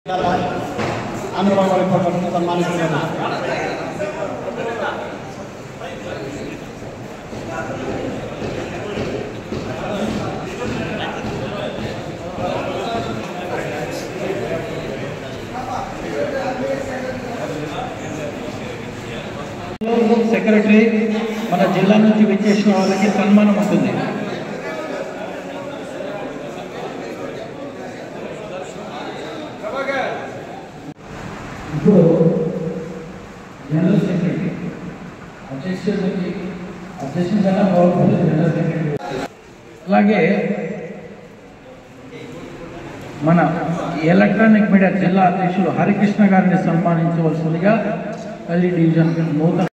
ఆంధ్రబాబు రిపోర్టర్ను సన్మానిస్తున్నారు secretary మన జిల్లా నుంచి విచ్చేసిన వాళ్ళకి సన్మానం ఉంటుంది ఇప్పుడు జనరల్ సెక్రటరీ అధ్యక్షుడికి అధ్యక్షుడు కన్నా గౌరవ జనరల్ సెక్రటరీ అలాగే మన ఎలక్ట్రానిక్ మీడియా జిల్లా అధ్యక్షులు హరికృష్ణ గారిని సన్మానించవలసిందిగా కల్లి డివిజన్ నూతన